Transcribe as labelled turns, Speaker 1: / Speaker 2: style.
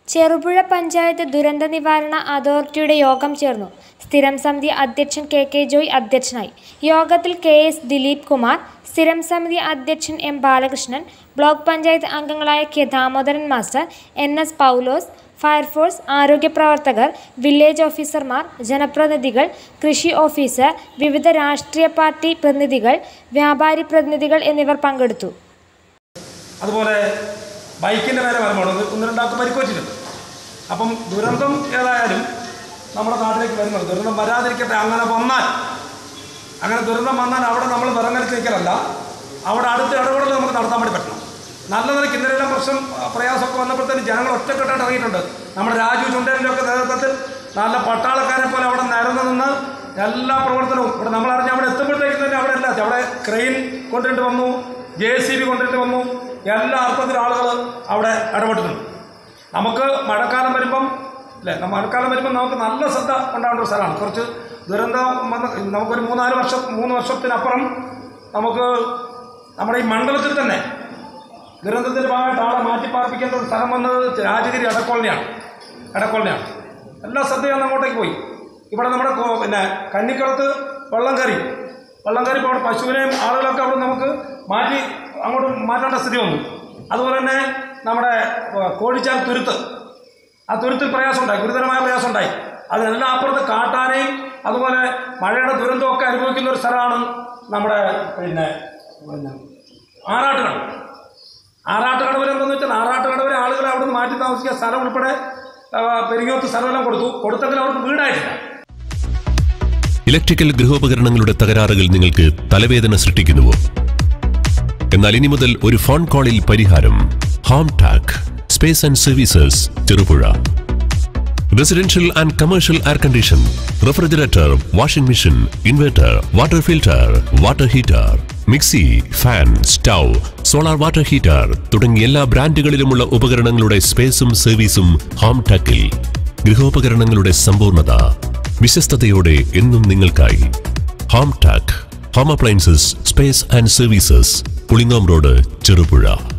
Speaker 1: ചെറുപുഴ പഞ്ചായത്ത് ദുരന്ത നിവാരണ അതോറിറ്റിയുടെ യോഗം ചേർന്നു സ്ഥിരം സമിതി അധ്യക്ഷൻ കെ കെ ജോയ് അധ്യക്ഷനായി യോഗത്തിൽ കെ എസ് ദിലീപ് കുമാർ സ്ഥിരം സമിതി അധ്യക്ഷൻ എം ബാലകൃഷ്ണൻ ബ്ലോക്ക് പഞ്ചായത്ത് അംഗങ്ങളായ K Damodaran master N S Paulose fire force ആരോഗ്യ പ്രവർത്തകർ വില്ലേജ് ഓഫീസർമാർ ജനപ്രതിനിധികൾ കൃഷി ഓഫീസർ വിവിധ രാഷ്ട്രീയ പാർട്ടി പ്രതിനിധികൾ വ്യാപാരി പ്രതിനിധികൾ എന്നിവർ പങ്കെടുത്തു
Speaker 2: അതുപോലെ ബൈക്കിൻ്റെ മേലെ മരമാണ് ഒന്ന് ഒന്ന് രണ്ടാൾക്ക് പരിക്കുവച്ചിട്ടുണ്ട് അപ്പം ദുരന്തം ഏതായാലും നമ്മുടെ നാട്ടിലേക്ക് വരുന്നത് ദുരന്തം വരാതിരിക്കട്ടെ അങ്ങനെ വന്നാൽ അങ്ങനെ ദുരന്തം വന്നാൽ അവിടെ നമ്മൾ വിറങ്ങലിച്ച് നിൽക്കലല്ല അവിടെ അടുത്ത ഇടപെടൽ നമുക്ക് നടത്താൻ വേണ്ടി പറ്റണം നല്ല നിലയ്ക്ക് ഇന്നലെല്ലാം പ്രശ്നം ആ, പ്രയാസമൊക്കെ വന്നപ്പോഴത്തേന് ജനങ്ങൾ ഒറ്റക്കെട്ടായിട്ട് ഇറങ്ങിയിട്ടുണ്ട് നമ്മുടെ രാജു ചുണ്ടേലിൻ്റെ ഒക്കെ നേതൃത്വത്തിൽ നല്ല പട്ടാളക്കാരെ പോലെ അവിടെ നിരന്ന് നിന്ന് എല്ലാ പ്രവർത്തനവും ഇവിടെ നമ്മൾ അറിഞ്ഞ അവിടെ എത്തുമ്പോഴത്തേക്ക് തന്നെ അവിടെ അല്ല അവിടെ ക്രെയിൻ കൊണ്ടുവരേണ്ടി വന്നു ജെ സി ബി കൊണ്ടുവരേണ്ടി വന്നു എല്ലാ അർത്ഥത്തിലും ആളുകൾ അവിടെ ഇടപെട്ടിട്ടുണ്ട് നമുക്ക് മഴക്കാലം വരുമ്പം അല്ലേ നമ്മ മഴക്കാലം വരുമ്പം നമുക്ക് നല്ല ശ്രദ്ധ ഉണ്ടാവേണ്ട ഒരു സ്ഥലമാണ് കുറച്ച് ദുരന്തം വന്ന് നമുക്കൊരു മൂന്നാല് വർഷം മൂന്ന് വർഷത്തിനപ്പുറം നമുക്ക് നമ്മുടെ ഈ മണ്ഡലത്തിൽ തന്നെ ദുരന്തത്തിൻ്റെ ഭാഗമായിട്ട് ആളെ മാറ്റിപ്പാർപ്പിക്കേണ്ട ഒരു സ്ഥലം വന്നത് രാജഗിരി അടക്കോളനിയാണ് അടക്കോളനിയാണ് എല്ലാ ശ്രദ്ധയും അങ്ങോട്ടേക്ക് പോയി ഇവിടെ നമ്മുടെ കോ- പിന്നെ കന്നിക്കുളത്ത് വെള്ളം കയറി വെള്ളം കയറി ഇപ്പോൾ അവിടെ പശുവിനെയും ആളുകളൊക്കെ അവിടെ നമുക്ക് മാറ്റി അങ്ങോട്ട് മാറ്റേണ്ട സ്ഥിതി വന്നു അതുപോലെ തന്നെ നമ്മുടെ ഏഹ്, കോഴിച്ചാൽ തുരുത്ത് ആ തുരുത്തിൽ പ്രയാസമുണ്ടായി ഗുരുതരമായ പ്രയാസമുണ്ടായി അതിനെല്ലാം അപ്പുറത്ത് കാട്ടാനയും അതുപോലെ മഴയുടെ ദുരന്തമൊക്കെ അനുഭവിക്കുന്ന ഒരു സ്ഥലമാണ് നമ്മുടെ പിന്നെ പിന്നെ ആറാട്ടുകടവ് ആറാട്ടുകടവിൽ എന്താണെന്ന് വെച്ചാൽ ആറാട്ടുകടവിലെ ആളുകളെ അവിടെ നിന്ന് മാറ്റി താമസിക്കാൻ സ്ഥലം ഉൾപ്പെടെ ആ, പെരിങ്ങോത്ത് സ്ഥലമെല്ലാം കൊടുത്തു കൊടുത്തെങ്കിലും അവർക്ക് വീടായിട്ടില്ല
Speaker 3: ഇലക്ട്രിക്കൽ ഗൃഹോപകരണങ്ങളുടെ തകരാറുകൾ നിങ്ങൾക്ക് തലവേദന സൃഷ്ടിക്കുന്നുവോ എന്നാൽ ഇനി മുതൽ ഒരു ഫോൺ കോളിൽ പരിഹാരം home tac space and services Cherupuzha residential and commercial air condition refrigerator washing machine inverter water filter water heater mixie fan stove solar water heater തുടങ്ങിയ എല്ലാ ബ്രാൻഡുകളിലുമുള്ള ഉപകരണങ്ങളുടെ സ്പേസും സർവീസും ഹോം ടാക്കിൽ ഗൃഹോപകരണങ്ങളുടെ സമ്പൂർണ്ണത വിശ്വസ്തയോടെ എന്നും നിങ്ങൾക്കായി home tac home appliances space and services Pulingome road Cherupuzha